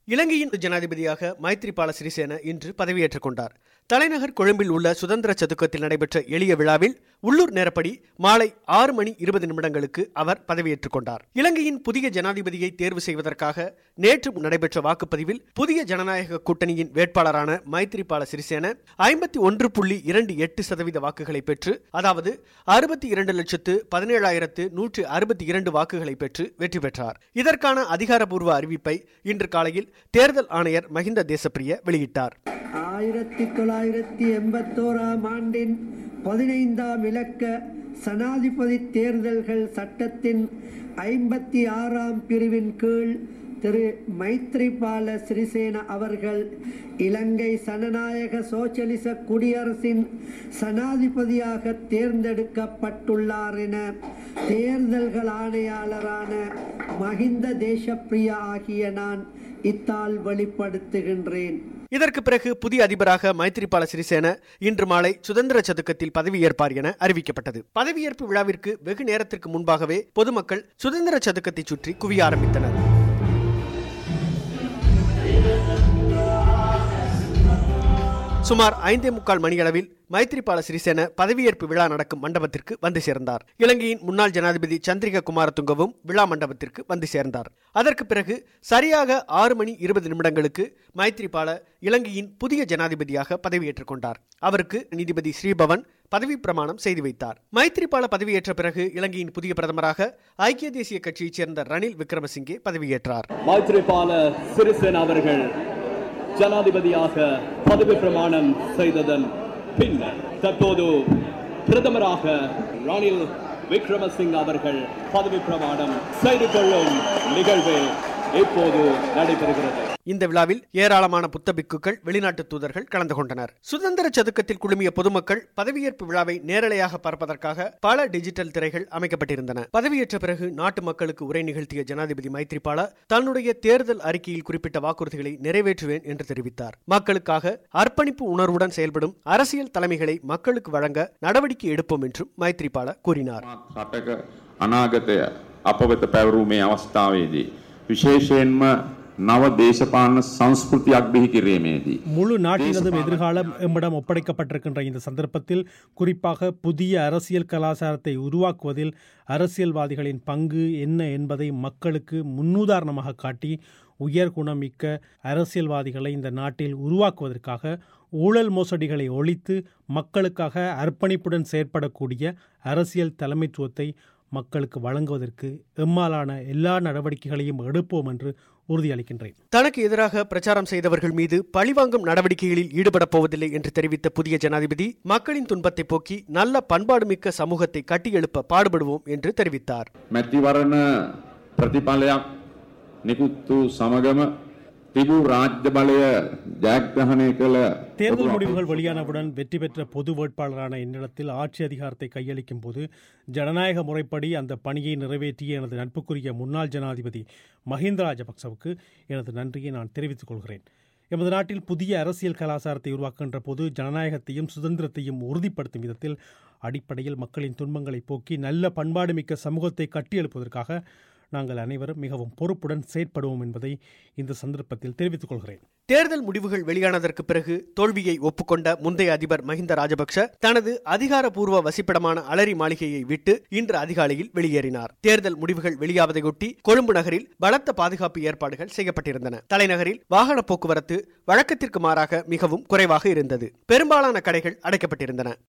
இலங்கையின் ஜனாதிபதியாக மைத்ரிபால சிறிசேன இன்று பதவியேற்றுக் கொண்டார் தலைநகர் கொழும்பில் உள்ள சுதந்திர சதுக்கத்தில் நடைபெற்ற எளிய விழாவில் உள்ளூர் நேரப்படி மாலை ஆறு மணி இருபது நிமிடங்களுக்கு அவர் பதவியேற்றுக் கொண்டார் இலங்கையின் புதிய ஜனாதிபதியை தேர்வு செய்வதற்காக நேற்று நடைபெற்ற வாக்குப்பதிவில் புதிய ஜனநாயக கூட்டணியின் வேட்பாளரான மைத்ரிபால சிறிசேன ஐம்பத்தி ஒன்று புள்ளி இரண்டு எட்டு சதவீத வாக்குகளை பெற்று அதாவது அறுபத்தி இரண்டு லட்சத்து பதினேழாயிரத்து நூற்று அறுபத்தி இரண்டு வாக்குகளை பெற்று வெற்றி பெற்றார் இதற்கான அதிகாரப்பூர்வ அறிவிப்பை இன்று காலையில் தேர்தல் ஆணையர் மஹிந்த தேசப்பிரிய வெளியிட்டார் ஆயிரத்தி தொள்ளாயிரத்தி எண்பத்தோராம் ஆண்டின் பதினைந்தாம் இலக்க சனாதிபதி தேர்தல்கள் சட்டத்தின் ஐம்பத்தி ஆறாம் பிரிவின் கீழ் திரு மைத்ரிபால சிறிசேன அவர்கள் இலங்கை சனநாயக சோசலிச குடியரசின் சனாதிபதியாக தேர்ந்தெடுக்கப்பட்டுள்ளார் என தேர்தல்கள் ஆணையாளரான மஹிந்த தேசப்பிரியா ஆகிய நான் இத்தால் வெளிப்படுத்துகின்றேன் இதற்கு பிறகு புதிய அதிபராக மைத்ரிபால சிறிசேன இன்று மாலை சுதந்திர சதுக்கத்தில் பதவியேற்பார் என அறிவிக்கப்பட்டது பதவியேற்பு விழாவிற்கு வெகு நேரத்திற்கு முன்பாகவே பொதுமக்கள் சுதந்திர சதுக்கத்தை சுற்றி குவிய ஆரம்பித்தனர் சுமார் ஐந்தே முக்கால் மணியளவில் மைத்ரிபால சிறிசேன பதவியேற்பு விழா நடக்கும் மண்டபத்திற்கு வந்து சேர்ந்தார் இலங்கையின் முன்னாள் ஜனாதிபதி சந்திரிகா குமாரதுங்கவும் விழா மண்டபத்திற்கு வந்து சேர்ந்தார் அதற்கு பிறகு சரியாக ஆறு மணி இருபது நிமிடங்களுக்கு மைத்ரிபால இலங்கையின் புதிய ஜனாதிபதியாக பதவியேற்றுக் கொண்டார் அவருக்கு நீதிபதி ஸ்ரீபவன் பதவி பிரமாணம் செய்து வைத்தார் மைத்ரிபால பதவியேற்ற பிறகு இலங்கையின் புதிய பிரதமராக ஐக்கிய தேசிய கட்சியைச் சேர்ந்த ரணில் விக்ரமசிங்கே பதவியேற்றார் மைத்ரிபால சிறிசேன அவர்கள் ஜனாதிபதியாக பதவி பிரமாணம் செய்ததன் பின்னர் தற்போது பிரதமராக ரணில் விக்ரமசிங்க அவர்கள் பதவி பிரமாணம் செய்து கொள்ளும் நிகழ்வு இப்போது நடைபெறுகிறது இந்த விழாவில் ஏராளமான புத்த பிக்குகள் வெளிநாட்டு தூதர்கள் கலந்து கொண்டனர் சுதந்திர சதுக்கத்தில் குழுமிய பொதுமக்கள் பதவியேற்பு விழாவை நேரலையாக பார்ப்பதற்காக பல டிஜிட்டல் திரைகள் அமைக்கப்பட்டிருந்தன பதவியேற்ற பிறகு நாட்டு மக்களுக்கு உரை நிகழ்த்திய ஜனாதிபதி மைத்ரிபால தன்னுடைய தேர்தல் அறிக்கையில் குறிப்பிட்ட வாக்குறுதிகளை நிறைவேற்றுவேன் என்று தெரிவித்தார் மக்களுக்காக அர்ப்பணிப்பு உணர்வுடன் செயல்படும் அரசியல் தலைமைகளை மக்களுக்கு வழங்க நடவடிக்கை எடுப்போம் என்றும் மைத்ரிபால கூறினார் රටක අනාගතය අප වෙත පැවරූමේ අවස්ථාවේදී. විශේෂයෙන්ම නව දේශපාලන සංස්කෘතියක් බිහි කිරීමේදී. முழு நாட்டினதும் எதிர்காலம் எம்மிடம் ஒப்படைக்கப்பட்டிருக்கின்ற இந்த சந்தர்ப்பத்தில் குறிப்பாக புதிய அரசியல் கலாச்சாரத்தை உருவாக்குவதில் அரசியல்வாதிகளின் பங்கு என்ன என்பதை மக்களுக்கு முன்னுதாரணமாக காட்டி உயர்குணமிக்க அரசியல்வாதிகளை இந்த நாட்டில் உருவாக்குவதற்காக ஊழல் மோசடிகளை ஒழித்து மக்களுக்காக அர்ப்பணிப்புடன் செயற்படக்கூடிய அரசியல் தலைமைத்துவத்தை மக்களுக்கு வழங்குவதற்கு எம்மாலான எல்லா நடவடிக்கைகளையும் எடுப்போம் என்று உறுதியளிக்கின்றேன் தனக்கு எதிராக பிரச்சாரம் செய்தவர்கள் மீது பழிவாங்கும் நடவடிக்கைகளில் ஈடுபடப் போவதில்லை என்று தெரிவித்த புதிய ஜனாதிபதி மக்களின் துன்பத்தை போக்கி நல்ல பண்பாடுமிக்க சமூகத்தை கட்டியெழுப்ப பாடுபடுவோம் என்று தெரிவித்தார் මැතිවරණ ප්‍රතිඵලයක් නිකුත් වූ සමගම තිබූ රාජ්‍ය බලය ජයග්‍රහණය කළ தேர்தல் முடிவுகள் வெளியானவுடன் வெற்றி பெற்ற பொது வேட்பாளரான என்னிடத்தில் ஆட்சி அதிகாரத்தை கையளிக்கும் போது ஜனநாயக முறைப்படி அந்த பணியை நிறைவேற்றிய எனது நட்புக்குரிய முன்னாள் ஜனாதிபதி மஹிந்த ராஜபக்சவுக்கு எனது நன்றியை நான் தெரிவித்துக் கொள்கிறேன் எமது நாட்டில் புதிய அரசியல் கலாச்சாரத்தை உருவாக்குகின்ற போது ஜனநாயகத்தையும் சுதந்திரத்தையும் உறுதிப்படுத்தும் விதத்தில் அடிப்படையில் மக்களின் துன்பங்களை போக்கி நல்ல பண்பாடுமிக்க சமூகத்தை கட்டியெழுப்பதற்காக நாங்கள் அனைவரும் மிகவும் பொறுப்புடன் செயற்படுவோம் என்பதை இந்த சந்தர்ப்பத்தில் தெரிவித்துக் கொள்கிறேன் தேர்தல் முடிவுகள் வெளியானதற்கு பிறகு தோல்வியை ஒப்புக்கொண்ட முந்தைய அதிபர் மஹிந்த ராஜபக்ஷ தனது அதிகாரப்பூர்வ வசிப்பிடமான அலரி மாளிகையை விட்டு இன்று அதிகாலையில் வெளியேறினார் தேர்தல் முடிவுகள் வெளியாவதையொட்டி கொழும்பு நகரில் பலத்த பாதுகாப்பு ஏற்பாடுகள் செய்யப்பட்டிருந்தன தலைநகரில் வாகன போக்குவரத்து வழக்கத்திற்கு மாறாக மிகவும் குறைவாக இருந்தது பெரும்பாலான கடைகள் அடைக்கப்பட்டிருந்தன